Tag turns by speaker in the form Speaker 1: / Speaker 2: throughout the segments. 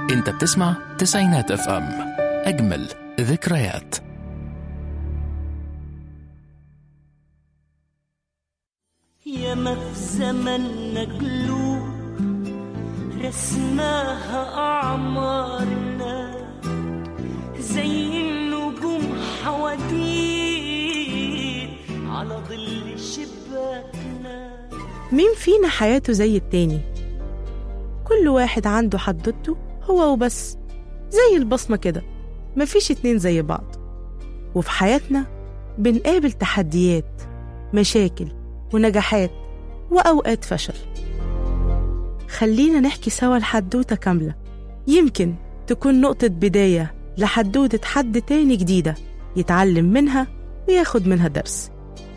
Speaker 1: انت بتسمع تسعينات اف ام اجمل ذكريات
Speaker 2: ياما في زمننا قلوب رسماها أعمارنا زي النجوم حواديت على ظل شباكنا
Speaker 3: مين فينا حياته زي التاني كل واحد عنده حدوته هو وبس زي البصمة كده مفيش اتنين زي بعض وفي حياتنا بنقابل تحديات مشاكل ونجاحات وأوقات فشل خلينا نحكي سوا الحدوتة كاملة يمكن تكون نقطة بداية لحدوتة حد تاني جديدة يتعلم منها وياخد منها درس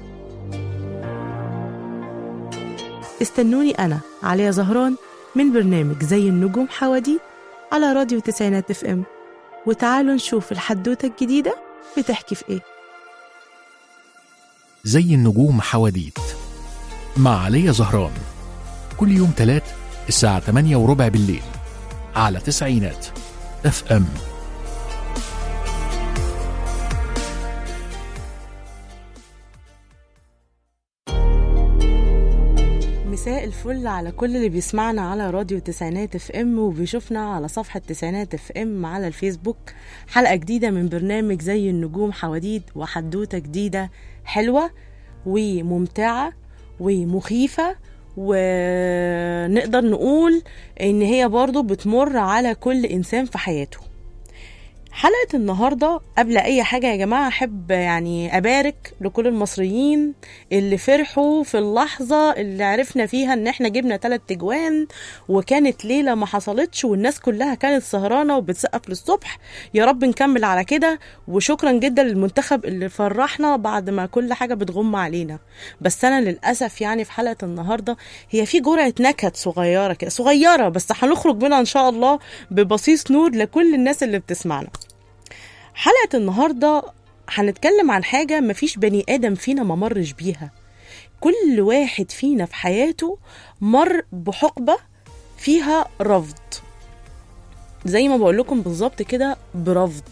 Speaker 3: استنوني أنا عليا زهران من برنامج زي النجوم حواديت على راديو تسعينات اف ام وتعالوا نشوف الحدوتة الجديدة بتحكي في ايه
Speaker 1: زي النجوم حواديت مع علي زهران كل يوم تلات الساعة 8 وربع بالليل على تسعينات اف ام
Speaker 3: مساء الفل على كل اللي بيسمعنا على راديو تسعينات اف ام وبيشوفنا على صفحة تسعينات اف ام على الفيسبوك حلقة جديدة من برنامج زي النجوم حواديت وحدوتة جديدة حلوة وممتعة ومخيفة ونقدر نقول ان هي برضو بتمر على كل انسان في حياته حلقة النهاردة قبل أي حاجة يا جماعة أحب يعني أبارك لكل المصريين اللي فرحوا في اللحظة اللي عرفنا فيها إن إحنا جبنا تلات تجوان وكانت ليلة ما حصلتش والناس كلها كانت سهرانة وبتسقف للصبح يا رب نكمل على كده وشكرا جدا للمنتخب اللي فرحنا بعد ما كل حاجة بتغم علينا بس أنا للأسف يعني في حلقة النهاردة هي في جرعة نكد صغيرة كده صغيرة بس هنخرج منها إن شاء الله ببصيص نور لكل الناس اللي بتسمعنا حلقة النهاردة هنتكلم عن حاجة مفيش بني آدم فينا ما مرش بيها كل واحد فينا في حياته مر بحقبة فيها رفض زي ما بقول لكم بالظبط كده برفض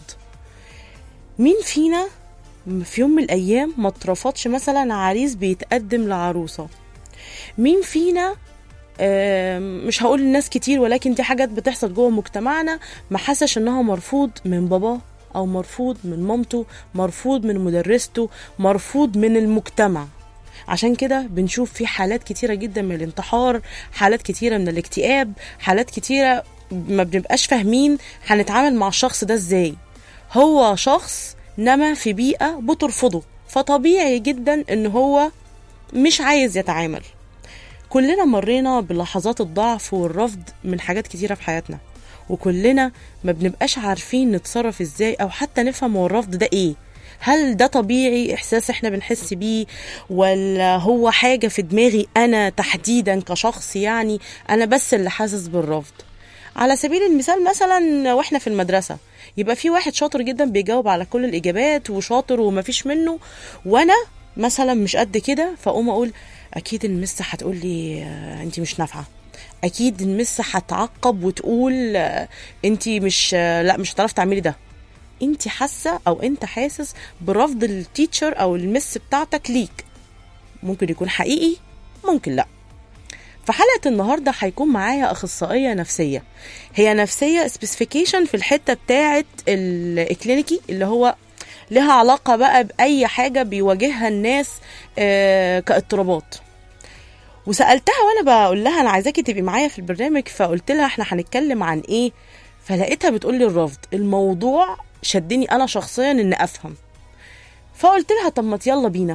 Speaker 3: مين فينا في يوم من الأيام ما اترفضش مثلا عريس بيتقدم لعروسة مين فينا آم، مش هقول الناس كتير ولكن دي حاجات بتحصل جوه مجتمعنا ما حسش انها مرفوض من باباه او مرفوض من مامته مرفوض من مدرسته مرفوض من المجتمع عشان كده بنشوف في حالات كتيرة جدا من الانتحار حالات كتيرة من الاكتئاب حالات كتيرة ما بنبقاش فاهمين هنتعامل مع الشخص ده ازاي هو شخص نما في بيئة بترفضه فطبيعي جدا ان هو مش عايز يتعامل كلنا مرينا بلحظات الضعف والرفض من حاجات كتيرة في حياتنا وكلنا ما بنبقاش عارفين نتصرف ازاي او حتى نفهم هو الرفض ده ايه هل ده طبيعي احساس احنا بنحس بيه ولا هو حاجة في دماغي انا تحديدا كشخص يعني انا بس اللي حاسس بالرفض على سبيل المثال مثلا واحنا في المدرسة يبقى في واحد شاطر جدا بيجاوب على كل الاجابات وشاطر ومفيش منه وانا مثلا مش قد كده فاقوم اقول اكيد المس هتقول لي انت مش نافعه اكيد المس هتعقب وتقول انت مش آه، لا مش هتعرفي تعملي ده انت حاسه او انت حاسس برفض التيتشر او المس بتاعتك ليك ممكن يكون حقيقي ممكن لا في حلقة النهاردة هيكون معايا أخصائية نفسية هي نفسية سبيسيفيكيشن في الحتة بتاعة الكلينيكي اللي هو لها علاقة بقى بأي حاجة بيواجهها الناس آه، كاضطرابات وسألتها وأنا بقول لها أنا عايزاكي تبقي معايا في البرنامج فقلت لها إحنا هنتكلم عن إيه فلقيتها بتقول لي الرفض الموضوع شدني أنا شخصيا إن أفهم فقلت لها طب ما يلا بينا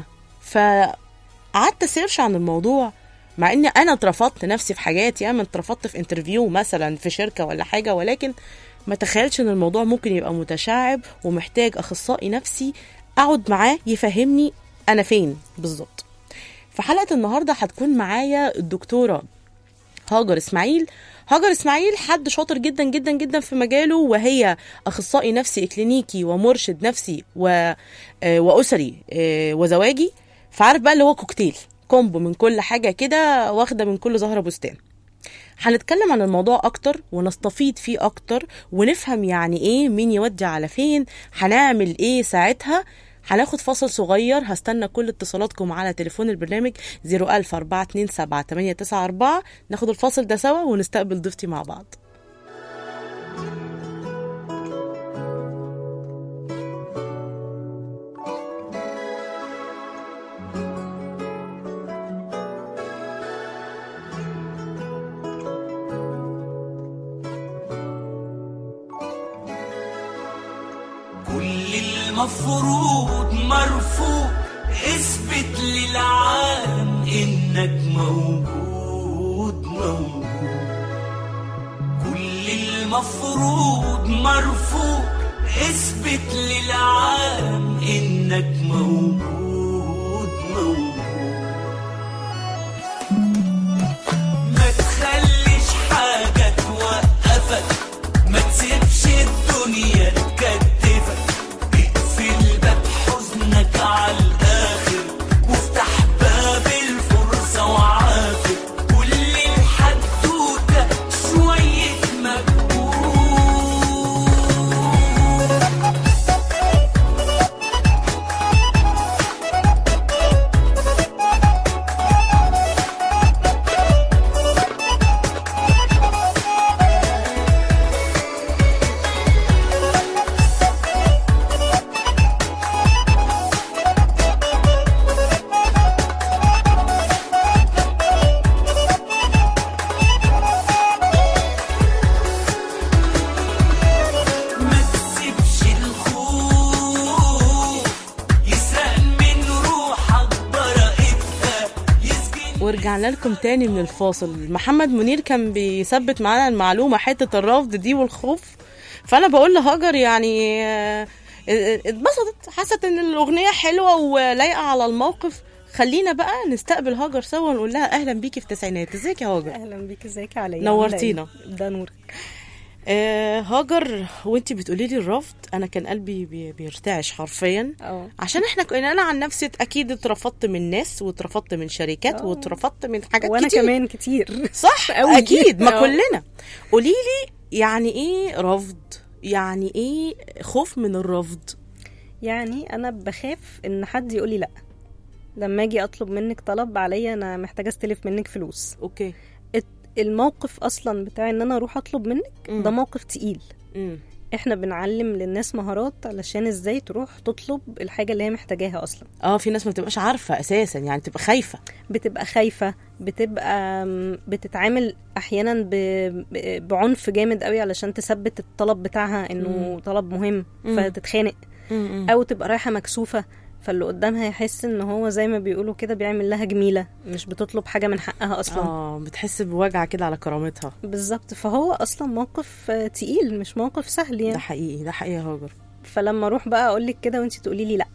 Speaker 3: فقعدت سيرش عن الموضوع مع ان انا اترفضت نفسي في حاجات ياما اترفضت في انترفيو مثلا في شركه ولا حاجه ولكن ما تخيلش ان الموضوع ممكن يبقى متشعب ومحتاج اخصائي نفسي اقعد معاه يفهمني انا فين بالظبط في حلقه النهارده هتكون معايا الدكتوره هاجر اسماعيل هاجر اسماعيل حد شاطر جدا جدا جدا في مجاله وهي اخصائي نفسي اكلينيكي ومرشد نفسي و... آه، واسري آه، وزواجي فعارف بقى اللي هو كوكتيل كومبو من كل حاجه كده واخده من كل زهره بستان هنتكلم عن الموضوع اكتر ونستفيد فيه اكتر ونفهم يعني ايه مين يودي على فين هنعمل ايه ساعتها هناخد فاصل صغير هستنى كل اتصالاتكم على تليفون البرنامج 01000 427 894 ناخد الفاصل ده سوا ونستقبل ضيفتي مع بعض
Speaker 2: كل المفروض مرفوض اثبت للعالم انك موجود موجود كل المفروض مرفوض اثبت للعالم انك موجود موجود ما تخليش حاجة توقفك ما تسيبش الدنيا تكتفك اقفل باب حزنك على الآخر وافتح باب الفرصة وعافر كل الحدوتة شوية مجهود ما تسيبش الخوف يسرق من روحك براءتها يسجن
Speaker 3: ورجعنا لكم تاني من الفاصل محمد منير كان بيثبت معانا المعلومة حتة الرفض دي والخوف فأنا بقول لهاجر يعني آه، آه، اتبسطت حست ان الأغنية حلوة ولايقة على الموقف خلينا بقى نستقبل هاجر سوا ونقول لها أهلا بيكي في التسعينات ازيك يا هاجر
Speaker 4: اهلا بيك ازيك يا عليا
Speaker 3: نورتينا.
Speaker 4: عاملة إيه؟ ده نورك
Speaker 3: آه هاجر وانتي بتقولي لي الرفض انا كان قلبي بي- بيرتعش حرفيا
Speaker 4: اه
Speaker 3: عشان احنا ك- انا عن نفسي اكيد اترفضت من ناس واترفضت من شركات
Speaker 4: آه.
Speaker 3: واترفضت من حاجات
Speaker 4: وانا
Speaker 3: كتير
Speaker 4: كمان كتير
Speaker 3: صح
Speaker 4: أوي.
Speaker 3: اكيد ما
Speaker 4: آه.
Speaker 3: كلنا قولي لي يعني ايه رفض يعني ايه خوف من الرفض
Speaker 4: يعني انا بخاف ان حد يقول لي لا لما اجي اطلب منك طلب عليا انا محتاجه استلف منك فلوس
Speaker 3: اوكي
Speaker 4: الت- الموقف اصلا بتاع ان انا اروح اطلب منك
Speaker 3: مم.
Speaker 4: ده موقف تقيل
Speaker 3: امم
Speaker 4: احنا بنعلم للناس مهارات علشان ازاي تروح تطلب الحاجه اللي هي محتاجاها اصلا
Speaker 3: اه في ناس ما بتبقاش عارفه اساسا يعني بتبقى خايفه
Speaker 4: بتبقى خايفة بتبقى م، بتتعامل احيانا ب... ب- بعنف جامد قوي علشان تثبت الطلب بتاعها انه
Speaker 3: مم.
Speaker 4: طلب مهم
Speaker 3: مم.
Speaker 4: فتتخانق
Speaker 3: امم
Speaker 4: او تبقى رايحة مكسوفة فاللي قدامها يحس ان هو زي ما بيقولوا كده بيعمل لها جميلة مش بتطلب حاجة من حقها اصلا
Speaker 3: اه بتحس بوجع كده على كرامتها
Speaker 4: بالظبط فهو اصلا موقف آه، تقيل مش موقف سهل
Speaker 3: ده
Speaker 4: يعني
Speaker 3: حقيقي ده حقيقي يا هاجر
Speaker 4: فلما اروح بقى اقول لك كده وانت تقولي لي لا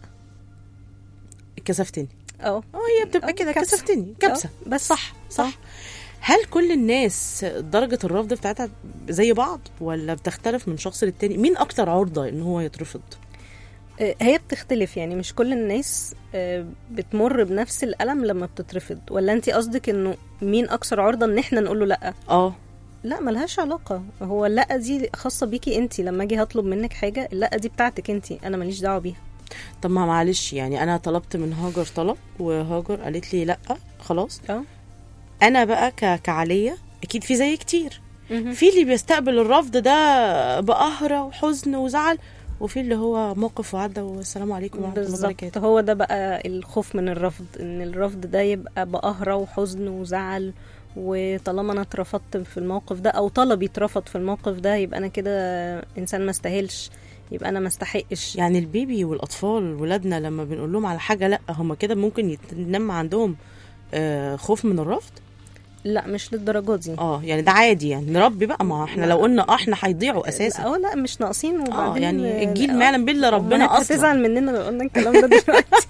Speaker 3: كسفتني
Speaker 4: اه
Speaker 3: اه هي بتبقى
Speaker 4: آه،
Speaker 3: كده
Speaker 4: كبسة.
Speaker 3: كسفتني كبسه
Speaker 4: آه، بس
Speaker 3: صح صح هل كل الناس درجة الرفض بتاعتها زي بعض ولا بتختلف من شخص للتاني؟ مين أكتر عرضة إن هو يترفض؟
Speaker 4: آه، هي بتختلف يعني مش كل الناس آه، بتمر بنفس الألم لما بتترفض ولا انت قصدك انه مين اكثر عرضة ان احنا نقول له لا
Speaker 3: اه
Speaker 4: لا ملهاش علاقة هو اللا دي خاصة بيكي انت لما اجي هطلب منك حاجة اللا دي بتاعتك انت انا ماليش دعوة بيها
Speaker 3: طب ما معلش يعني أنا طلبت من هاجر طلب وهاجر قالت لي لأ خلاص
Speaker 4: اه
Speaker 3: أنا بقى ك... كعلية أكيد في زي كتير
Speaker 4: مهم.
Speaker 3: في اللي بيستقبل الرفض ده بقهرة وحزن وزعل وفي اللي هو موقف وعدى والسلام عليكم ورحمة الله
Speaker 4: بالظبط
Speaker 3: وبركاته
Speaker 4: هو ده بقى الخوف من الرفض ان الرفض ده يبقى بقهرة وحزن وزعل وطالما انا اترفضت في الموقف ده او طلبي اترفض في الموقف ده يبقى انا كده انسان ما استاهلش يبقى انا ما استحقش
Speaker 3: يعني البيبي والأطفال ولادنا لما بنقول لهم على حاجة لأ هم كده ممكن يتنم عندهم آه خوف من الرفض
Speaker 4: لا مش للدرجة دي
Speaker 3: اه يعني ده عادي يعني نربي بقى ما احنا لو قلنا اه احنا هيضيعوا اساسا
Speaker 4: اه لا مش ناقصين
Speaker 3: اه
Speaker 4: وبعدين
Speaker 3: يعني الجيل
Speaker 4: آه،
Speaker 3: ما يعلم بالله ربنا
Speaker 4: أمهات
Speaker 3: اصلا
Speaker 4: هتزعل مننا لو قلنا الكلام ده دلوقتي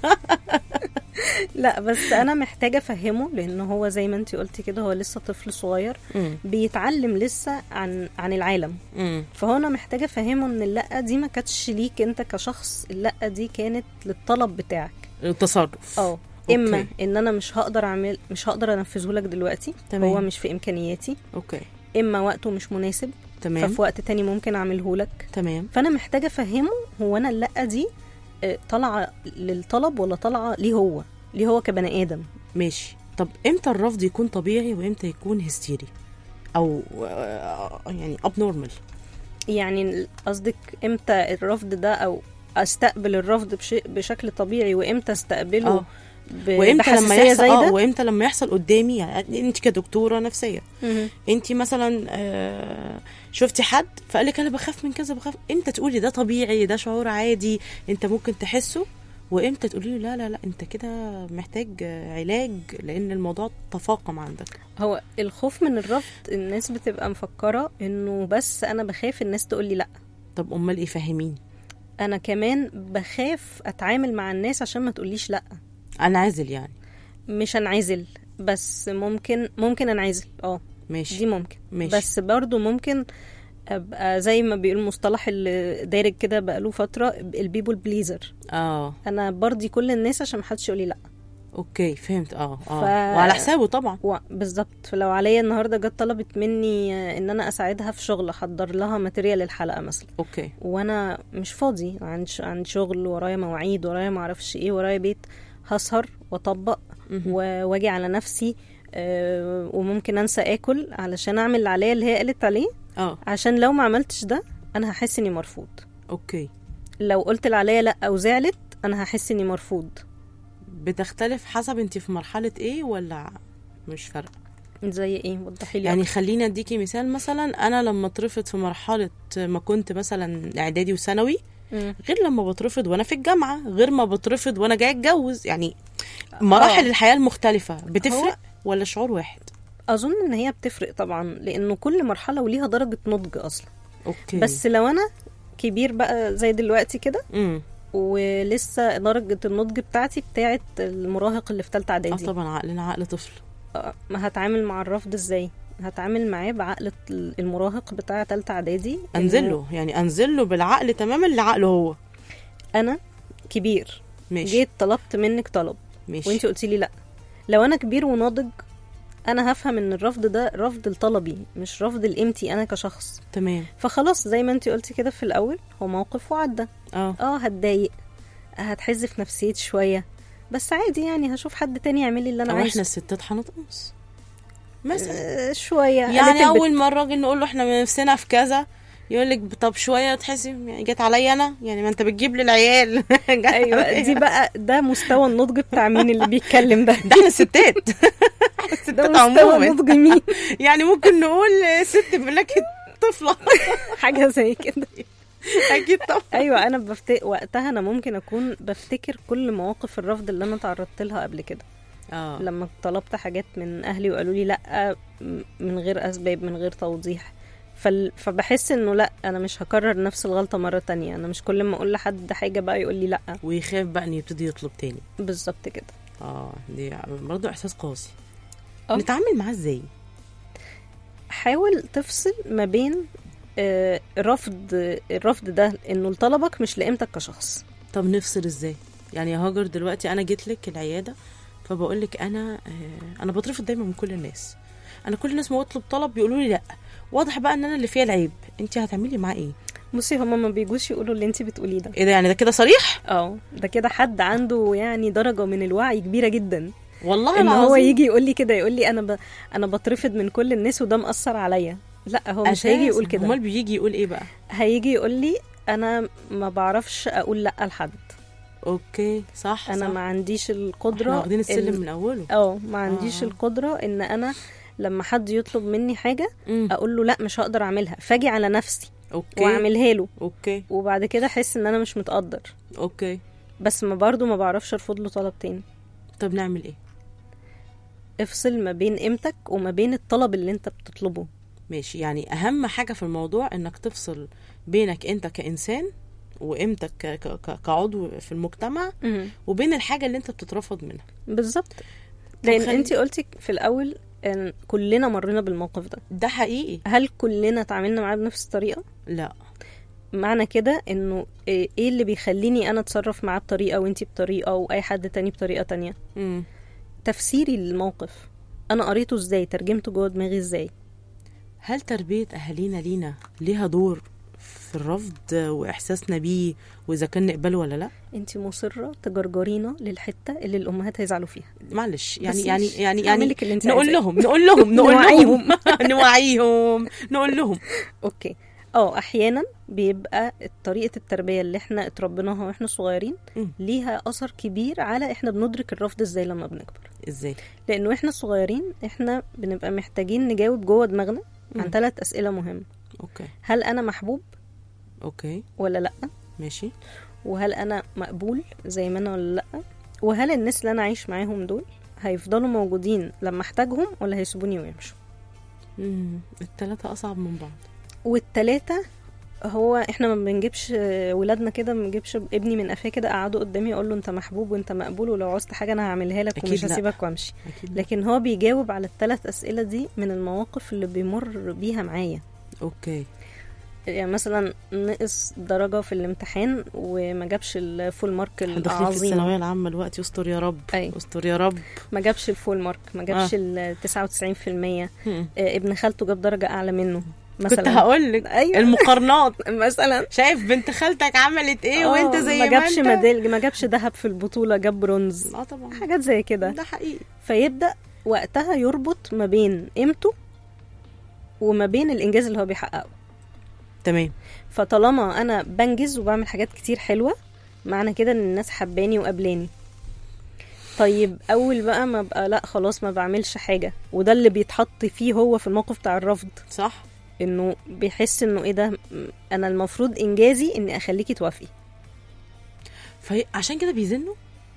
Speaker 4: لا بس انا محتاجه افهمه لان هو زي ما انت قلتي كده هو لسه طفل صغير
Speaker 3: مم.
Speaker 4: بيتعلم لسه عن عن العالم
Speaker 3: مم.
Speaker 4: فهو انا محتاجه افهمه ان اللا دي ما كانتش ليك انت كشخص اللا دي كانت للطلب بتاعك
Speaker 3: التصرف
Speaker 4: اه اما
Speaker 3: أوكي.
Speaker 4: ان انا مش هقدر اعمل مش هقدر انفذه لك دلوقتي
Speaker 3: تمام.
Speaker 4: هو مش في امكانياتي
Speaker 3: اوكي
Speaker 4: اما وقته مش مناسب
Speaker 3: تمام
Speaker 4: ففي وقت تاني ممكن اعمله لك
Speaker 3: تمام
Speaker 4: فانا محتاجه افهمه هو انا اللا دي آه، طالعه للطلب ولا طالعه ليه هو ليه هو كبني ادم
Speaker 3: ماشي طب امتى الرفض يكون طبيعي وامتى يكون هستيري او آه، يعني اب نورمال
Speaker 4: يعني قصدك امتى الرفض ده او استقبل الرفض بشيء بشكل طبيعي وامتى استقبله
Speaker 3: اه
Speaker 4: ب-
Speaker 3: وامتى لما
Speaker 4: بحساسية
Speaker 3: يحصل اه
Speaker 4: زايده
Speaker 3: وامتى لما يحصل قدامي يعني انت كدكتوره نفسيه
Speaker 4: مهم.
Speaker 3: انت مثلا آه، شفتي حد فقال لك انا بخاف من كذا بخاف امتى تقولي ده طبيعي ده شعور عادي انت ممكن تحسه وامتى تقولي له لا لا لا انت كده محتاج آه، علاج لان الموضوع تفاقم عندك
Speaker 4: هو الخوف من الرفض الناس بتبقى مفكره انه بس انا بخاف الناس تقول لي لا
Speaker 3: طب امال ايه فهميني
Speaker 4: انا كمان بخاف اتعامل مع الناس عشان ما تقوليش لا
Speaker 3: انا عازل يعني
Speaker 4: مش انعزل بس ممكن ممكن انعزل اه
Speaker 3: ماشي
Speaker 4: دي ممكن
Speaker 3: ماشي.
Speaker 4: بس برضو ممكن ابقى زي ما بيقول المصطلح اللي دارج كده بقاله فتره البيبول بليزر
Speaker 3: اه
Speaker 4: انا برضي كل الناس عشان محدش يقول لي لا
Speaker 3: اوكي فهمت اه اه
Speaker 4: ف-
Speaker 3: وعلى حسابه طبعا
Speaker 4: و- بالظبط فلو عليا النهارده جت طلبت مني آه، ان انا اساعدها في شغل احضر لها ماتيريال الحلقه مثلا
Speaker 3: اوكي
Speaker 4: وانا مش فاضي عندي ش- عندي شغل ورايا مواعيد ورايا معرفش ايه ورايا بيت هسهر واطبق و- واجي على نفسي آه، وممكن انسى اكل علشان اعمل اللي عليا اللي هي قالت عليه
Speaker 3: اه
Speaker 4: عشان لو ما عملتش ده انا هحس اني مرفوض
Speaker 3: اوكي
Speaker 4: لو قلت اللي عليا لا او زعلت انا هحس اني مرفوض
Speaker 3: بتختلف حسب انت في مرحله ايه ولا مش فارقه
Speaker 4: زي ايه وضحي لي
Speaker 3: يعني
Speaker 4: أكتر.
Speaker 3: خليني اديكي مثال مثلا انا لما اترفض في مرحله ما كنت مثلا اعدادي وثانوي
Speaker 4: مم.
Speaker 3: غير لما بترفض وانا في الجامعه غير ما بترفض وانا جاي اتجوز يعني مراحل
Speaker 4: آه.
Speaker 3: الحياه المختلفه بتفرق
Speaker 4: هو-
Speaker 3: ولا شعور واحد
Speaker 4: اظن ان هي بتفرق طبعا لانه كل مرحله وليها درجه نضج اصلا
Speaker 3: اوكي
Speaker 4: بس لو انا كبير بقى زي دلوقتي كده
Speaker 3: امم
Speaker 4: ولسه درجه النضج بتاعتي بتاعت المراهق اللي في ثالثه
Speaker 3: اه
Speaker 4: اعدادي
Speaker 3: طبعا عقلنا عقل طفل
Speaker 4: آه، ما هتعامل مع الرفض ازاي هتعامل معاه بعقل المراهق بتاع ثالثه اعدادي
Speaker 3: انزل
Speaker 4: إنه
Speaker 3: له يعني انزل له بالعقل تماما اللي عقله هو
Speaker 4: انا كبير
Speaker 3: ماشي
Speaker 4: جيت طلبت منك طلب
Speaker 3: ماشي
Speaker 4: وانت قلتي لي لا لو انا كبير وناضج انا هفهم ان الرفض ده رفض لطلبي مش رفض لقيمتي انا كشخص
Speaker 3: تمام
Speaker 4: فخلاص زي ما انت قلتي كده في الاول هو موقف وعدى
Speaker 3: اه
Speaker 4: اه هتضايق هتحز في نفسيتي شويه بس عادي يعني هشوف حد تاني يعمل لي اللي انا
Speaker 3: او احنا
Speaker 4: عايزه
Speaker 3: الستات هنطقص مثلا
Speaker 4: آه، شويه
Speaker 3: يعني
Speaker 4: قلة البت.
Speaker 3: اول ما الراجل نقول له احنا من نفسنا في كذا يقول لك طب شويه تحسي يعني جت عليا انا يعني ما انت بتجيب لي العيال جت
Speaker 4: ايوه
Speaker 3: عليا.
Speaker 4: دي بقى ده مستوى النضج بتاع مين اللي بيتكلم ده
Speaker 3: ده احنا الستات احنا
Speaker 4: ده
Speaker 3: الستات
Speaker 4: مستوى
Speaker 3: عموما
Speaker 4: نضج مين
Speaker 3: يعني ممكن نقول ست بنكهه طفله
Speaker 4: حاجه زي كده
Speaker 3: اكيد طبعا
Speaker 4: ايوه انا بفت... وقتها انا ممكن اكون بفتكر كل مواقف الرفض اللي انا تعرضت لها قبل كده
Speaker 3: اه
Speaker 4: لما طلبت حاجات من اهلي وقالوا لي لا م- من غير اسباب من غير توضيح فال... فبحس انه لا انا مش هكرر نفس الغلطه مره تانية انا مش كل ما اقول لحد حاجه بقى يقول لي لا
Speaker 3: ويخاف بقى ان يبتدي يطلب تاني
Speaker 4: بالظبط كده
Speaker 3: اه دي برضه احساس قاسي
Speaker 4: آه.
Speaker 3: نتعامل معاه ازاي
Speaker 4: حاول تفصل ما بين آه، رفض الرفض ده انه لطلبك مش لقيمتك كشخص
Speaker 3: طب نفصل ازاي يعني يا هاجر دلوقتي انا جيت لك العياده فبقول لك انا آه انا بترفض دايما من كل الناس انا كل الناس ما بطلب طلب بيقولوا لي لا واضح بقى ان انا اللي فيها العيب انت هتعملي معاه ايه
Speaker 4: بصي هما ما بيجوش يقولوا اللي انت بتقوليه ده
Speaker 3: ايه ده يعني ده كده صريح
Speaker 4: اه ده كده حد عنده يعني درجه من الوعي كبيره جدا
Speaker 3: والله
Speaker 4: ان هو
Speaker 3: العظيم
Speaker 4: يجي يقول لي كده يقول لي انا ب... انا بترفض من كل الناس وده مأثر عليا لا هو مش هيجي يقول كده
Speaker 3: امال بيجي يقول ايه بقى
Speaker 4: هيجي يقول لي انا ما بعرفش اقول لا لحد
Speaker 3: اوكي صح
Speaker 4: انا
Speaker 3: صح.
Speaker 4: ما عنديش
Speaker 3: احنا
Speaker 4: القدره
Speaker 3: واخدين السلم
Speaker 4: ال-
Speaker 3: من اوله
Speaker 4: اه ما عنديش
Speaker 3: آه.
Speaker 4: القدره ان انا لما حد يطلب مني حاجه
Speaker 3: مم.
Speaker 4: اقول له لا مش هقدر اعملها فاجي على نفسي
Speaker 3: اوكي
Speaker 4: واعملها له
Speaker 3: اوكي
Speaker 4: وبعد كده احس ان انا مش متقدر
Speaker 3: اوكي
Speaker 4: بس ما برضو ما بعرفش ارفض له طلب تاني
Speaker 3: طب نعمل ايه
Speaker 4: افصل ما بين قيمتك وما بين الطلب اللي انت بتطلبه
Speaker 3: ماشي يعني اهم حاجه في الموضوع انك تفصل بينك انت كانسان وقيمتك ك- ك- ك- كعضو في المجتمع وبين الحاجه اللي انت بتترفض منها
Speaker 4: بالظبط لان
Speaker 3: خلي-
Speaker 4: انت قلتي في الاول ان كلنا مرينا بالموقف ده
Speaker 3: ده حقيقي
Speaker 4: هل كلنا اتعاملنا معاه بنفس الطريقه
Speaker 3: لا
Speaker 4: معنى كده انه ايه إيه اللي بيخليني انا اتصرف معاه بطريقه وانتي بطريقه واي حد تاني بطريقه تانية
Speaker 3: مم.
Speaker 4: تفسيري للموقف انا قريته ازاي ترجمته جوه دماغي ازاي
Speaker 3: هل تربية أهالينا لينا ليها دور في الرفض وإحساسنا بيه وإذا كان نقبله ولا لأ؟
Speaker 4: انتي مصره تجرجرينا للحته اللي الامهات هيزعلوا فيها
Speaker 3: معلش يعني
Speaker 4: بس
Speaker 3: يعني
Speaker 4: مش
Speaker 3: يعني
Speaker 4: هعمل
Speaker 3: يعني
Speaker 4: لك اللي انت
Speaker 3: نقول
Speaker 4: عايزاه.
Speaker 3: لهم نقول لهم نقول
Speaker 4: نوعيهم.
Speaker 3: لهم نوعيهم نقول لهم
Speaker 4: اوكي اه احيانا بيبقى طريقه التربيه اللي احنا اتربيناها واحنا صغيرين
Speaker 3: مم.
Speaker 4: ليها اثر كبير على احنا بندرك الرفض ازاي لما بنكبر
Speaker 3: ازاي؟
Speaker 4: لانه احنا صغيرين احنا بنبقى محتاجين نجاوب جوه دماغنا
Speaker 3: مم.
Speaker 4: عن ثلاث اسئله مهمه
Speaker 3: اوكي
Speaker 4: هل انا محبوب
Speaker 3: اوكي
Speaker 4: ولا لا
Speaker 3: ماشي
Speaker 4: وهل انا مقبول زي ما انا ولا لا وهل الناس اللي انا عايش معاهم دول هيفضلوا موجودين لما احتاجهم ولا هيسيبوني ويمشوا
Speaker 3: مم. التلاتة أصعب من بعض
Speaker 4: والتلاتة هو احنا ما بنجيبش ولادنا كده ما بنجيبش ابني من قفاه كده اقعده قدامي اقول له انت محبوب وانت مقبول ولو عوزت حاجه انا هعملها لك
Speaker 3: أكيد
Speaker 4: ومش
Speaker 3: لا.
Speaker 4: هسيبك وامشي
Speaker 3: أكيد
Speaker 4: لكن هو بيجاوب على الثلاث اسئله دي من المواقف اللي بيمر بيها معايا
Speaker 3: اوكي
Speaker 4: يعني مثلا نقص درجه في الامتحان وما جابش الفول مارك
Speaker 3: احنا داخلين في
Speaker 4: العظيم
Speaker 3: الثانوية العامة دلوقتي استر يا رب
Speaker 4: أي.
Speaker 3: استر يا رب
Speaker 4: ما جابش الفول مارك ما جابش ال 99%
Speaker 3: مم.
Speaker 4: آه، ابن خالته جاب درجه اعلى منه
Speaker 3: كنت
Speaker 4: مثلا
Speaker 3: هقول لك
Speaker 4: أيوة.
Speaker 3: المقارنات
Speaker 4: مثلا
Speaker 3: شايف بنت خالتك عملت ايه
Speaker 4: آه،
Speaker 3: وانت زي
Speaker 4: ما جابش
Speaker 3: انت
Speaker 4: ميدال ما جابش ذهب في البطوله جاب برونز
Speaker 3: اه طبعا
Speaker 4: حاجات زي كده
Speaker 3: ده حقيقي
Speaker 4: فيبدا وقتها يربط ما بين قيمته وما بين الانجاز اللي هو بيحققه
Speaker 3: تمام
Speaker 4: فطالما انا بنجز وبعمل حاجات كتير حلوه معنى كده ان الناس حباني وقبلاني طيب اول بقى ما بقى لا خلاص ما بعملش حاجه وده اللي بيتحط فيه هو في الموقف بتاع الرفض
Speaker 3: صح
Speaker 4: انه بيحس انه ايه ده م- انا المفروض انجازي اني اخليكي توافقي
Speaker 3: فعشان كده بيزنوا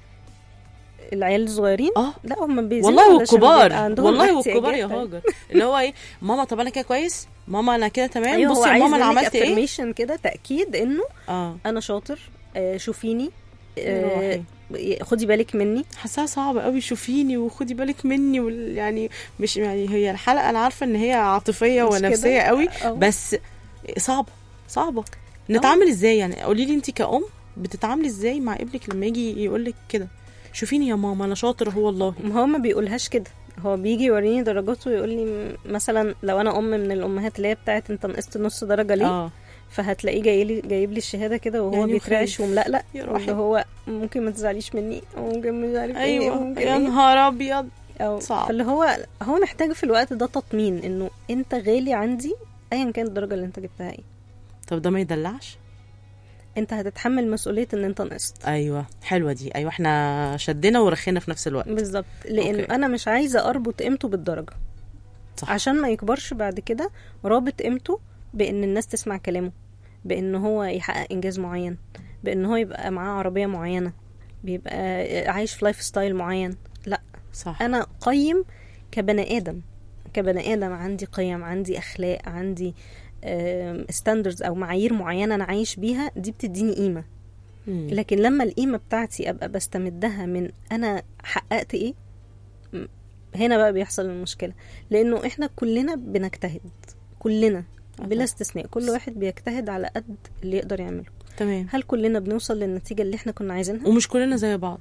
Speaker 4: العيال الصغيرين
Speaker 3: اه
Speaker 4: لا هم بيزنوا
Speaker 3: والله
Speaker 4: علشان
Speaker 3: والكبار
Speaker 4: بيبقى عندهم
Speaker 3: والله
Speaker 4: احتياجات
Speaker 3: والكبار يا هاجر اللي هو ايه ماما طب انا كده كويس ماما انا كده تمام
Speaker 4: ايوه هو
Speaker 3: بصي يا
Speaker 4: عايز
Speaker 3: ماما انا
Speaker 4: منك
Speaker 3: عملت ايه
Speaker 4: affirmation كده تاكيد انه
Speaker 3: اه
Speaker 4: انا شاطر آه، شوفيني
Speaker 3: روحي.
Speaker 4: آه، خدي بالك مني
Speaker 3: حاساها صعبة قوي شوفيني وخدي بالك مني وال... يعني مش يعني هي الحلقة انا عارفة ان هي عاطفية
Speaker 4: مش
Speaker 3: ونفسية
Speaker 4: كده؟
Speaker 3: قوي
Speaker 4: آه.
Speaker 3: بس صعبة صعبة نتعامل ازاي يعني قولي لي انت كأم بتتعاملي ازاي مع ابنك لما يجي يقول لك كده شوفيني يا ماما انا شاطر هو والله
Speaker 4: ما هو ما بيقولهاش كده هو بيجي يوريني درجاته ويقول لي م- مثلا لو انا ام من الامهات اللي هي بتاعت انت نقصت نص درجه ليه
Speaker 3: اه
Speaker 4: فهتلاقيه جاي لي جايب لي الشهاده كده وهو
Speaker 3: يعني
Speaker 4: بيترعش
Speaker 3: وخايف.
Speaker 4: وملقلق
Speaker 3: يا روحي.
Speaker 4: اللي هو ممكن ما تزعليش مني او ممكن مش عارف ايه
Speaker 3: ايوه
Speaker 4: ممكن
Speaker 3: يا
Speaker 4: إيه.
Speaker 3: نهار ابيض
Speaker 4: أو
Speaker 3: صعب.
Speaker 4: فاللي هو هو محتاج في الوقت ده تطمين انه انت غالي عندي ايا كانت الدرجه اللي انت جبتها ايه
Speaker 3: طب ده ما يدلعش
Speaker 4: انت هتتحمل مسؤوليه ان انت نقصت
Speaker 3: ايوه حلوه دي ايوه احنا شدنا ورخينا في نفس الوقت
Speaker 4: بالظبط لان
Speaker 3: أوكي.
Speaker 4: انا مش عايزه اربط قيمته بالدرجه
Speaker 3: صح
Speaker 4: عشان ما يكبرش بعد كده رابط قيمته بان الناس تسمع كلامه بان هو يحقق انجاز معين بان هو يبقى معاه عربيه معينه بيبقى عايش في لايف ستايل معين لا
Speaker 3: صح
Speaker 4: انا قيم كبني ادم كبني ادم عندي قيم عندي اخلاق عندي ستاندردز او معايير معينه انا عايش بيها دي بتديني قيمه
Speaker 3: مم.
Speaker 4: لكن لما القيمه بتاعتي ابقى بستمدها من انا حققت ايه م- هنا بقى بيحصل المشكله لانه احنا كلنا بنجتهد كلنا
Speaker 3: آه
Speaker 4: بلا
Speaker 3: طبعا.
Speaker 4: استثناء كل واحد بيجتهد على قد اللي يقدر يعمله
Speaker 3: تمام
Speaker 4: هل كلنا بنوصل للنتيجه اللي احنا كنا عايزينها
Speaker 3: ومش كلنا زي بعض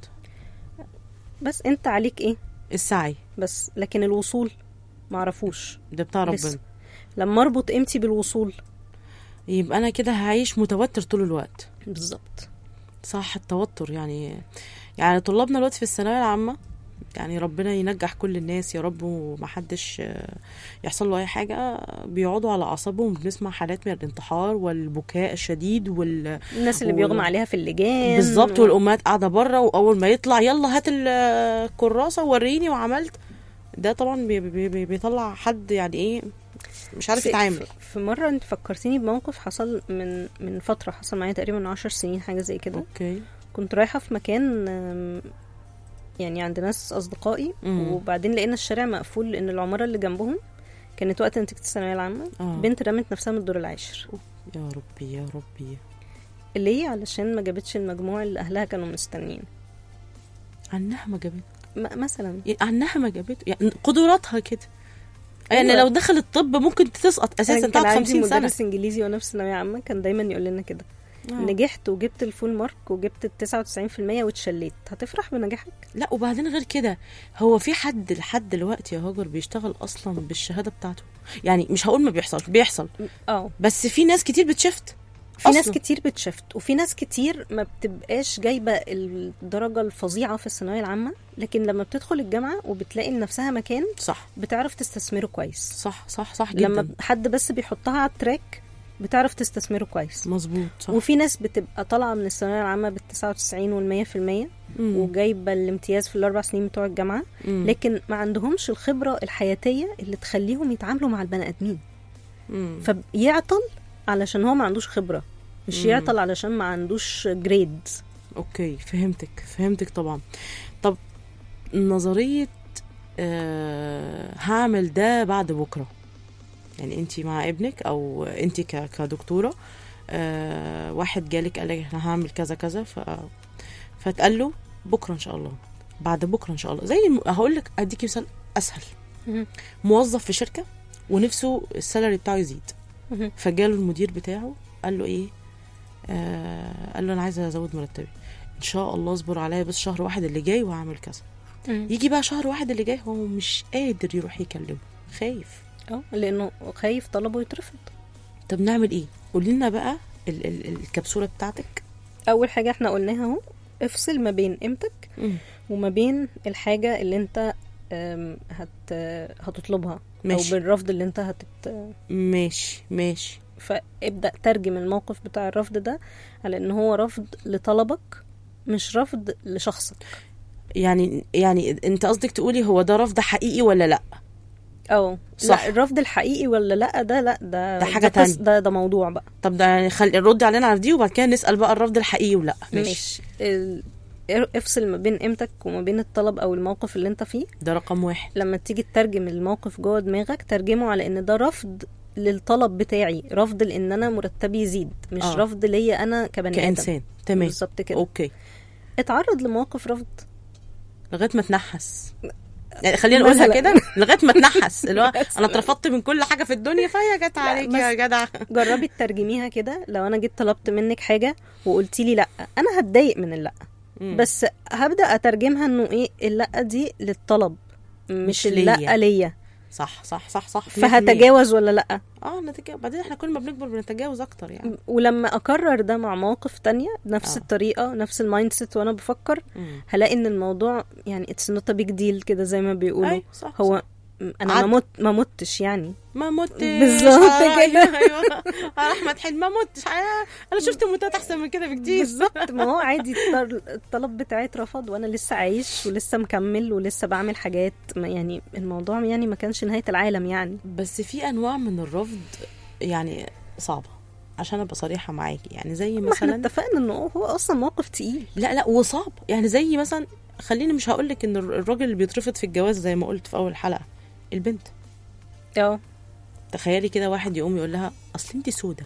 Speaker 4: بس انت عليك ايه
Speaker 3: السعي
Speaker 4: بس لكن الوصول معرفوش
Speaker 3: ده بتاع
Speaker 4: لسه.
Speaker 3: ربنا
Speaker 4: لما اربط قيمتي بالوصول
Speaker 3: يبقى انا كده هعيش متوتر طول الوقت
Speaker 4: بالظبط
Speaker 3: صح التوتر يعني يعني طلابنا دلوقتي في الثانويه العامه يعني ربنا ينجح كل الناس يا رب ومحدش آه، يحصل له اي حاجه بيقعدوا على اعصابهم بنسمع حالات من الانتحار والبكاء الشديد وال
Speaker 4: الناس اللي
Speaker 3: و-
Speaker 4: بيغمى عليها في اللجان
Speaker 3: بالظبط والامهات قاعده بره واول ما يطلع يلا هات الكراسه وريني وعملت ده طبعا بي بي بي بيطلع حد يعني ايه مش عارف
Speaker 4: في-
Speaker 3: يتعامل
Speaker 4: في- في مره انت فكرتيني بموقف حصل من من فتره حصل معايا تقريبا من عشر سنين حاجه زي كده
Speaker 3: اوكي
Speaker 4: كنت رايحه في مكان آم، يعني عند ناس اصدقائي
Speaker 3: مم.
Speaker 4: وبعدين لقينا الشارع مقفول لان العماره اللي جنبهم كانت وقت نتيجه الثانويه العامه
Speaker 3: آه.
Speaker 4: بنت رمت نفسها من الدور العاشر
Speaker 3: يا ربي يا ربي
Speaker 4: ليه علشان ما جابتش المجموع اللي اهلها كانوا مستنيين
Speaker 3: عنها ما جابت
Speaker 4: م- مثلا
Speaker 3: عنها ما جابته يعني قدراتها كده يعني
Speaker 4: أيوة.
Speaker 3: لو دخل الطب ممكن تسقط اساسا
Speaker 4: أنا كان
Speaker 3: تقعد
Speaker 4: عندي
Speaker 3: 50 سنه
Speaker 4: مدرس انجليزي وانا في ثانويه عامه كان دايما يقول لنا كده
Speaker 3: آه.
Speaker 4: نجحت وجبت الفول مارك وجبت ال 99% واتشليت هتفرح بنجاحك
Speaker 3: لا وبعدين غير كده هو في حد لحد دلوقتي يا هاجر بيشتغل اصلا بالشهاده بتاعته يعني مش هقول ما بيحصلش بيحصل
Speaker 4: اه
Speaker 3: بس في ناس كتير بتشفت
Speaker 4: في ناس
Speaker 3: أصلاً.
Speaker 4: كتير بتشفت وفي ناس كتير ما بتبقاش جايبه الدرجه الفظيعه في الثانويه العامه لكن لما بتدخل الجامعه وبتلاقي لنفسها مكان
Speaker 3: صح
Speaker 4: بتعرف تستثمره كويس
Speaker 3: صح صح صح جدا
Speaker 4: لما حد بس بيحطها على التراك بتعرف تستثمره كويس
Speaker 3: مظبوط صح
Speaker 4: وفي ناس بتبقى طالعه من الثانويه العامه بال 99 وال 100%
Speaker 3: مم.
Speaker 4: وجايبه الامتياز في الاربع سنين بتوع الجامعه
Speaker 3: مم.
Speaker 4: لكن ما عندهمش الخبره الحياتيه اللي تخليهم يتعاملوا مع البني ادمين
Speaker 3: مم.
Speaker 4: فبيعطل علشان هو ما عندوش خبره مش
Speaker 3: مم.
Speaker 4: يعطل علشان ما عندوش جريد
Speaker 3: اوكي فهمتك فهمتك طبعا طب نظريه آه هعمل ده بعد بكره يعني انت مع ابنك او انت ك- كدكتوره آه واحد جالك قال لك انا هعمل كذا كذا ف فتقال له بكره ان شاء الله بعد بكره ان شاء الله زي الم... هقول لك اديكي مثال اسهل
Speaker 4: مهم.
Speaker 3: موظف في شركه ونفسه السالري بتاعه يزيد
Speaker 4: مهم.
Speaker 3: فجاله المدير بتاعه قال له ايه آه قال له انا عايزه ازود مرتبي ان شاء الله اصبر عليا بس شهر واحد اللي جاي وهعمل كذا يجي بقى شهر واحد اللي جاي هو مش قادر يروح يكلمه خايف
Speaker 4: اه لانه خايف طلبه يترفض
Speaker 3: طب نعمل ايه قولي لنا بقى ال- ال- الكبسوله بتاعتك
Speaker 4: اول حاجه احنا قلناها اهو افصل ما بين قيمتك وما بين الحاجه اللي انت أم، هت هتطلبها
Speaker 3: ماشي.
Speaker 4: او بالرفض اللي انت هتت
Speaker 3: ماشي ماشي
Speaker 4: فابدا ترجم الموقف بتاع الرفض ده على ان هو رفض لطلبك مش رفض لشخصك
Speaker 3: يعني يعني انت قصدك تقولي هو ده رفض حقيقي ولا لا
Speaker 4: اه
Speaker 3: صح.
Speaker 4: لا الرفض الحقيقي ولا لا ده لا ده
Speaker 3: ده حاجة
Speaker 4: قص-
Speaker 3: تانية.
Speaker 4: ده ده موضوع بقى
Speaker 3: طب ده يعني خلي رد علينا على دي وبعد كده نسال بقى الرفض الحقيقي ولا ماشي,
Speaker 4: مش ال... افصل ما بين قيمتك وما بين الطلب او الموقف اللي انت فيه
Speaker 3: ده رقم واحد
Speaker 4: لما تيجي تترجم الموقف جوه دماغك ترجمه على ان ده رفض للطلب بتاعي رفض لان انا مرتبي يزيد مش
Speaker 3: آه.
Speaker 4: آه. رفض ليا انا كبني ادم
Speaker 3: كانسان تمام
Speaker 4: بالظبط كده
Speaker 3: اوكي
Speaker 4: اتعرض لمواقف رفض
Speaker 3: لغايه ما تنحس يعني خلينا نقولها
Speaker 4: مثلاً.
Speaker 3: كده لغايه ما تنحس اللي هو انا اترفضت من كل حاجه في الدنيا فهي جت عليك يا
Speaker 4: بس-
Speaker 3: جدع
Speaker 4: جربي تترجميها كده لو انا جيت طلبت منك حاجه وقلتي لي لا انا هتضايق من اللا
Speaker 3: مم.
Speaker 4: بس هبدا اترجمها انه ايه اللا دي للطلب مش,
Speaker 3: مش
Speaker 4: مش
Speaker 3: ليا.
Speaker 4: اللا ليا
Speaker 3: صح صح صح صح 100%.
Speaker 4: فهتجاوز ولا لا
Speaker 3: اه نتجاوز بعدين احنا كل ما بنكبر بنتجاوز اكتر يعني
Speaker 4: ولما اكرر ده مع مواقف تانية بنفس
Speaker 3: آه.
Speaker 4: الطريقه نفس المايند سيت وانا بفكر
Speaker 3: مم.
Speaker 4: هلاقي ان الموضوع يعني اتس نوت بيج ديل كده زي ما بيقولوا
Speaker 3: أي صح
Speaker 4: هو
Speaker 3: صح.
Speaker 4: انا
Speaker 3: عد-
Speaker 4: ما مت ما متش يعني
Speaker 3: ما متش
Speaker 4: بالظبط
Speaker 3: آه،
Speaker 4: كده.
Speaker 3: ايوه ايوه آه، احمد حلمي ما متش آه، انا شفت موتات احسن من كده بكتير
Speaker 4: بالظبط ما هو عادي الطل- الطلب بتاعي اترفض وانا لسه عايش ولسه مكمل ولسه بعمل حاجات ما يعني الموضوع يعني ما كانش نهايه العالم يعني
Speaker 3: بس في انواع من الرفض يعني صعبه عشان ابقى صريحه معاكي يعني زي
Speaker 4: ما احنا
Speaker 3: مثلا
Speaker 4: اتفقنا انه هو اصلا موقف تقيل
Speaker 3: لا لا وصعب يعني زي مثلا خليني مش هقول لك ان الراجل اللي بيترفض في الجواز زي ما قلت في اول حلقه البنت
Speaker 4: اه
Speaker 3: تخيلي كده واحد يقوم يقول لها اصل انت سودة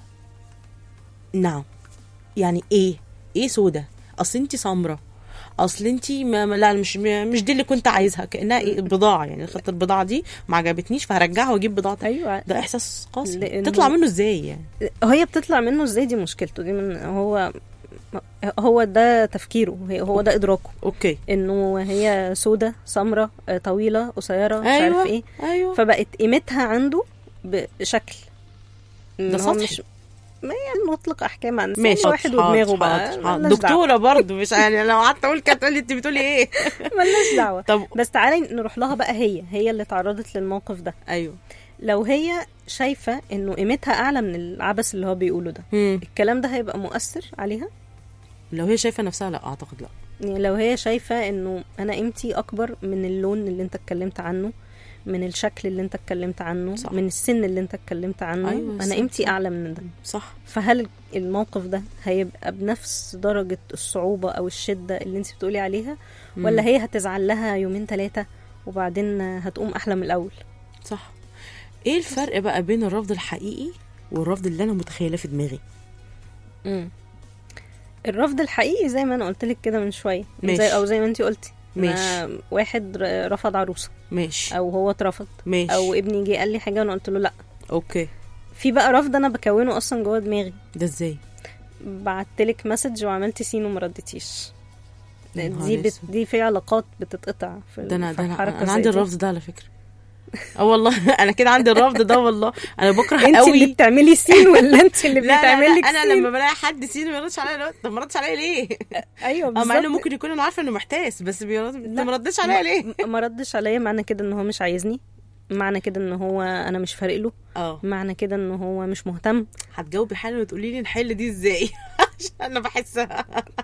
Speaker 3: نعم يعني ايه ايه سودة اصل انت سمرة اصل انت ما ما- لا مش مش دي اللي كنت عايزها كانها إيه بضاعه يعني خدت البضاعه دي ما عجبتنيش فهرجعها واجيب بضاعه تانية.
Speaker 4: ايوه
Speaker 3: ده احساس قاسي
Speaker 4: لأنه-
Speaker 3: تطلع منه ازاي يعني
Speaker 4: هي بتطلع منه ازاي دي مشكلته دي من هو هو ده تفكيره هي- هو ده ادراكه
Speaker 3: اوكي
Speaker 4: انه هي سودة سمرة آه، طويلة قصيرة مش
Speaker 3: ايوه
Speaker 4: عارف ايه
Speaker 3: ايوه
Speaker 4: فبقت قيمتها عنده بشكل إن
Speaker 3: ده
Speaker 4: هو
Speaker 3: سطحي.
Speaker 4: مش ما يعني نطلق احكام عن
Speaker 3: ماشي
Speaker 4: يعني واحد ودماغه بقى ملناش دعوة.
Speaker 3: دكتوره برضه مش يعني لو قعدت اقول كده تقولي انت بتقولي ايه
Speaker 4: ملناش دعوه
Speaker 3: طب
Speaker 4: بس تعالي نروح لها بقى هي هي اللي تعرضت للموقف ده
Speaker 3: ايوه
Speaker 4: لو هي شايفه انه قيمتها اعلى من العبث اللي هو بيقوله ده
Speaker 3: مم.
Speaker 4: الكلام ده هيبقى مؤثر عليها
Speaker 3: لو هي شايفه نفسها لا اعتقد لا
Speaker 4: يعني لو هي شايفه انه انا قيمتي اكبر من اللون اللي انت اتكلمت عنه من الشكل اللي انت اتكلمت عنه
Speaker 3: صح.
Speaker 4: من السن اللي انت اتكلمت عنه
Speaker 3: أيوة،
Speaker 4: انا
Speaker 3: صح،
Speaker 4: قيمتي
Speaker 3: صح.
Speaker 4: اعلى من ده
Speaker 3: صح
Speaker 4: فهل الموقف ده هيبقى بنفس درجة الصعوبة أو الشدة اللي انت بتقولي عليها ولا هي هتزعل لها يومين ثلاثة وبعدين هتقوم أحلى من الأول
Speaker 3: صح ايه الفرق بقى بين الرفض الحقيقي والرفض اللي انا متخيله في دماغي
Speaker 4: الرفض الحقيقي زي ما أنا قلت لك كده من شوية
Speaker 3: ماشي.
Speaker 4: زي أو زي ما انت قلتي أنا واحد ر- رفض عروسه
Speaker 3: ماشي
Speaker 4: او هو اترفض
Speaker 3: ماشي
Speaker 4: او ابني جه قال لي حاجه وانا قلت له لا
Speaker 3: اوكي
Speaker 4: في بقى رفض انا بكونه اصلا جوه دماغي
Speaker 3: ده ازاي
Speaker 4: بعتلك مسج وعملت سين وما ردتيش
Speaker 3: يا نهار
Speaker 4: دي بت...
Speaker 3: أسود.
Speaker 4: دي في علاقات بتتقطع في
Speaker 3: ده انا
Speaker 4: في
Speaker 3: ده انا,
Speaker 4: الحركة
Speaker 3: أنا
Speaker 4: زي
Speaker 3: عندي
Speaker 4: دي.
Speaker 3: الرفض ده على فكره اه والله انا كده عندي الرفض ده والله انا بكره
Speaker 4: انت
Speaker 3: قوي
Speaker 4: اللي بتعملي سين ولا انت اللي
Speaker 3: لا لا,
Speaker 4: بتعملي
Speaker 3: لا
Speaker 4: لك
Speaker 3: انا
Speaker 4: سين
Speaker 3: لما بلاقي حد سين ما يردش عليا طب ما ردش عليا ليه؟
Speaker 4: ايوه
Speaker 3: اه مع انه
Speaker 4: بالظبط
Speaker 3: ممكن يكون انا عارفه انه محتاس بس بيرد
Speaker 4: لا.
Speaker 3: ما ردش عليا ليه؟
Speaker 4: م- ما ردش عليا معنى كده ان هو مش عايزني معنى كده ان هو انا مش فارق له
Speaker 3: اه
Speaker 4: معنى كده ان هو مش مهتم
Speaker 3: هتجاوبي حالا وتقولي لي نحل دي ازاي؟ عشان انا بحسها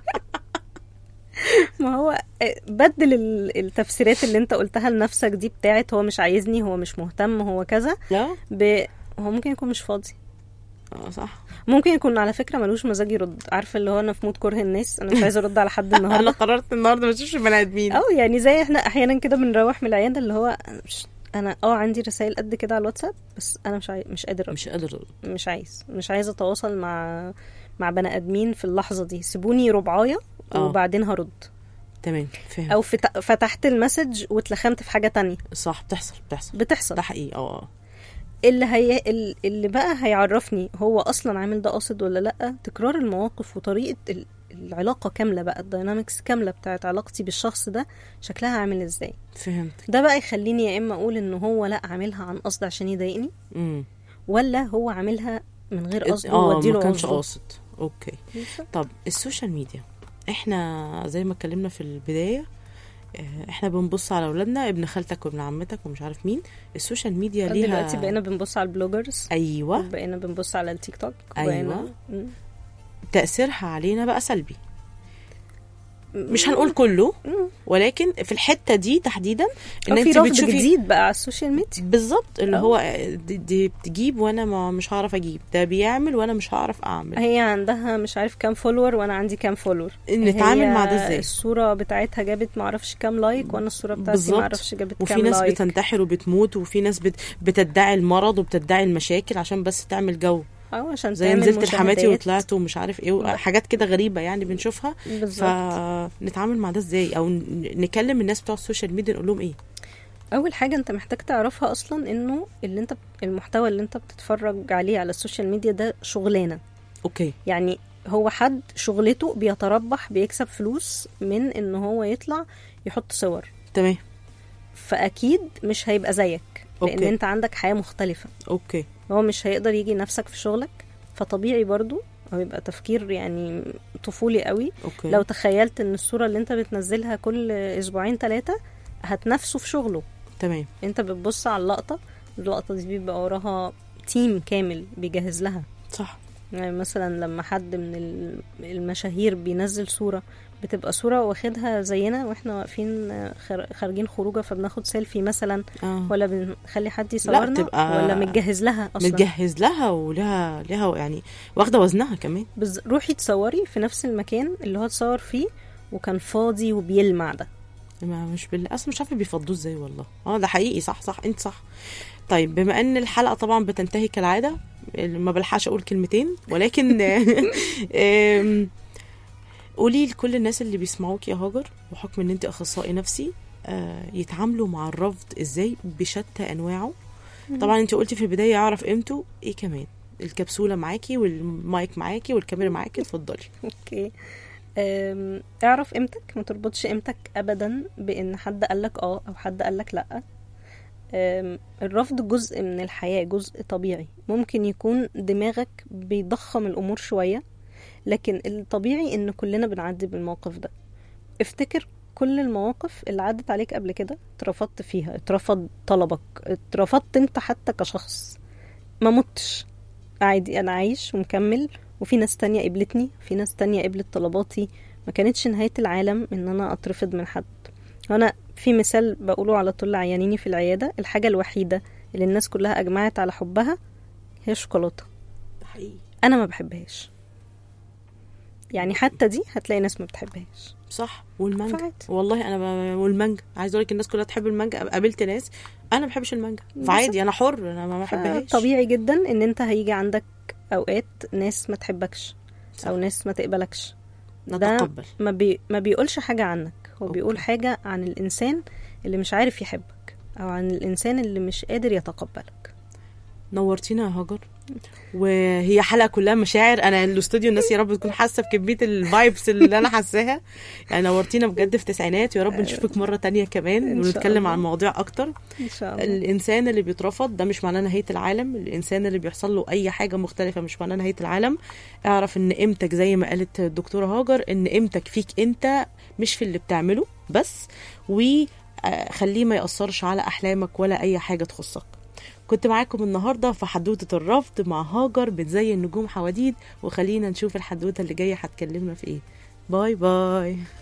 Speaker 4: ما هو آه، بدل ال- التفسيرات اللي انت قلتها لنفسك دي بتاعت هو مش عايزني هو مش مهتم هو كذا
Speaker 3: لا
Speaker 4: ب... هو ممكن يكون مش فاضي
Speaker 3: اه صح
Speaker 4: ممكن يكون على فكره ملوش مزاج يرد عارفه اللي هو انا في مود كره الناس انا مش عايزه ارد على حد
Speaker 3: انا
Speaker 4: النهارده
Speaker 3: قررت النهارده ما اشوفش بني ادمين
Speaker 4: او يعني زي احنا احيانا كده بنروح من العياده اللي هو أنا مش انا اه عندي رسائل قد كده على الواتساب بس انا مش عاي... مش قادر
Speaker 3: مش قادر
Speaker 4: مش عايز مش عايزه اتواصل مع مع بني ادمين في اللحظه دي سيبوني ربعايه
Speaker 3: آه.
Speaker 4: وبعدين هرد
Speaker 3: تمام فاهم
Speaker 4: او فت... فتحت المسج واتلخمت في حاجه تانية
Speaker 3: صح بتحصل بتحصل
Speaker 4: بتحصل
Speaker 3: ده حقيقي اه
Speaker 4: اللي هي ال- اللي بقى هيعرفني هو اصلا عامل ده قاصد ولا لا تكرار المواقف وطريقه ال- العلاقه كامله بقى الداينامكس كامله بتاعت علاقتي بالشخص ده شكلها عامل ازاي
Speaker 3: فهمت
Speaker 4: ده بقى يخليني يا اما اقول ان هو لا عاملها عن قصد عشان يضايقني
Speaker 3: امم
Speaker 4: ولا هو عاملها من غير قصد
Speaker 3: اه
Speaker 4: واديله
Speaker 3: ما كانش
Speaker 4: عذره.
Speaker 3: قاصد اوكي طب السوشيال ميديا احنا زي ما اتكلمنا في البدايه آه، احنا بنبص على اولادنا ابن خالتك وابن عمتك ومش عارف مين السوشيال ميديا ليها
Speaker 4: دلوقتي بقينا بنبص على البلوجرز
Speaker 3: ايوه
Speaker 4: بقينا بنبص على التيك توك
Speaker 3: أيوة.
Speaker 4: بقينا مم.
Speaker 3: تاثيرها علينا بقى سلبي مش هنقول كله
Speaker 4: مم.
Speaker 3: ولكن في الحته دي تحديدا ان
Speaker 4: أو في
Speaker 3: انت
Speaker 4: رفض
Speaker 3: بتشوفي
Speaker 4: جديد بقى على السوشيال ميديا
Speaker 3: بالظبط اللي
Speaker 4: آه.
Speaker 3: هو دي, دي بتجيب وانا ما مش هعرف اجيب ده بيعمل وانا مش هعرف اعمل
Speaker 4: هي عندها مش عارف كام فولور وانا عندي كام فولور
Speaker 3: نتعامل
Speaker 4: هي
Speaker 3: مع ده ازاي
Speaker 4: الصوره بتاعتها جابت معرفش كام لايك وانا الصوره بتاعتي
Speaker 3: بالظبط.
Speaker 4: معرفش جابت
Speaker 3: وفي
Speaker 4: كام
Speaker 3: ناس
Speaker 4: لايك
Speaker 3: بتنتحر وبتموت وفي ناس بت... بتدعي المرض وبتدعي المشاكل عشان بس تعمل جو
Speaker 4: اه عشان
Speaker 3: زي
Speaker 4: تعمل
Speaker 3: نزلت لحماتي
Speaker 4: مشاهدات.
Speaker 3: وطلعت ومش عارف ايه حاجات كده غريبه يعني بنشوفها
Speaker 4: بالظبط
Speaker 3: فنتعامل مع ده ازاي او ن- نكلم الناس بتوع السوشيال ميديا نقول لهم ايه
Speaker 4: اول حاجه انت محتاج تعرفها اصلا انه اللي انت المحتوى اللي انت بتتفرج عليه على السوشيال ميديا ده شغلانه
Speaker 3: اوكي
Speaker 4: يعني هو حد شغلته بيتربح بيكسب فلوس من ان هو يطلع يحط صور
Speaker 3: تمام
Speaker 4: فاكيد مش هيبقى زيك لان
Speaker 3: أوكي.
Speaker 4: انت عندك حياه مختلفه
Speaker 3: اوكي
Speaker 4: هو مش هيقدر يجي نفسك في شغلك فطبيعي برضو هو يبقى تفكير يعني طفولي قوي
Speaker 3: اوكي
Speaker 4: لو تخيلت ان الصوره اللي انت بتنزلها كل اسبوعين ثلاثه هتنافسه في شغله
Speaker 3: تمام
Speaker 4: انت بتبص على اللقطه اللقطه دي بيبقى وراها تيم كامل بيجهز لها
Speaker 3: صح
Speaker 4: يعني مثلا لما حد من ال- المشاهير بينزل صورة بتبقى صورة واخدها زينا واحنا واقفين خار- خارجين خروجه فبناخد سيلفي مثلا
Speaker 3: اه
Speaker 4: ولا بنخلي حد يصورنا
Speaker 3: تبقى
Speaker 4: ولا متجهز لها اصلا
Speaker 3: متجهز لها ولها لها يعني واخده وزنها كمان
Speaker 4: بز... روحي تصوري في نفس المكان اللي هو تصور فيه وكان فاضي وبيلمع ده
Speaker 3: ما مش بال اصلا مش عارفه بيفضوه ازاي والله اه ده حقيقي صح صح انت صح طيب بما ان الحلقه طبعا بتنتهي كالعاده ما بلحقش اقول كلمتين ولكن آم، قولي لكل الناس اللي بيسمعوك يا هاجر بحكم ان انت اخصائي نفسي آه، يتعاملوا مع الرفض ازاي بشتى انواعه طبعا انت قلتي في البدايه اعرف قيمته ايه كمان الكبسوله معاكي والمايك معاكي والكاميرا معاكي اتفضلي
Speaker 4: اوكي أم، اعرف قيمتك ما تربطش قيمتك ابدا بان حد قالك اه او حد قالك لا أم، الرفض جزء من الحياة جزء طبيعي ممكن يكون دماغك بيضخم الامور شوية لكن الطبيعي ان كلنا بنعدي بالموقف ده افتكر كل المواقف اللي عدت عليك قبل كده اترفضت فيها اترفض طلبك اترفضت انت حتى كشخص ما متش عادي انا عايش ومكمل وفي ناس تانية قبلتني في ناس تانية قبلت طلباتي ما كانتش نهاية العالم ان انا اترفض من حد انا في مثال بقوله على طول لعيانيني في العيادة الحاجة الوحيدة اللي الناس كلها اجمعت على حبها هي الشوكولاتة
Speaker 3: ده حقيقي
Speaker 4: انا ما بحبهاش يعني حتى دي هتلاقي ناس ما بتحبهاش
Speaker 3: صح والمانجا
Speaker 4: فعادي.
Speaker 3: والله انا ب... والمانجا عايز اقول لك الناس كلها تحب المانجا قابلت ناس انا ما بحبش المانجا فعادي انا حر انا ما بحبهاش
Speaker 4: طبيعي جدا ان انت هيجي عندك اوقات ناس ما تحبكش
Speaker 3: صح.
Speaker 4: او ناس ما تقبلكش ده
Speaker 3: نتقبل
Speaker 4: ما, بي... ما بيقولش حاجة عنك هو بيقول حاجة عن الإنسان اللي مش عارف يحبك أو عن الإنسان اللي مش قادر يتقبلك
Speaker 3: نورتينا يا هاجر وهي حلقه كلها مشاعر انا الاستوديو الناس يا رب تكون حاسه بكميه الفايبس اللي انا حاساها يعني نورتينا بجد في تسعينات ويا رب نشوفك مره تانية كمان
Speaker 4: إن شاء
Speaker 3: ونتكلم
Speaker 4: الله.
Speaker 3: عن مواضيع اكتر
Speaker 4: إن شاء الله
Speaker 3: الانسان اللي بيترفض ده مش معناه نهايه العالم الانسان اللي بيحصل له اي حاجه مختلفه مش معناه نهايه العالم اعرف ان قيمتك زي ما قالت الدكتوره هاجر ان قيمتك فيك انت مش في اللي بتعمله بس وخليه ما ياثرش على احلامك ولا اي حاجه تخصك كنت معاكم النهارده في حدوته الرفض مع هاجر بتزين نجوم حواديت وخلينا نشوف الحدوته اللي جايه هتكلمنا في ايه باي باي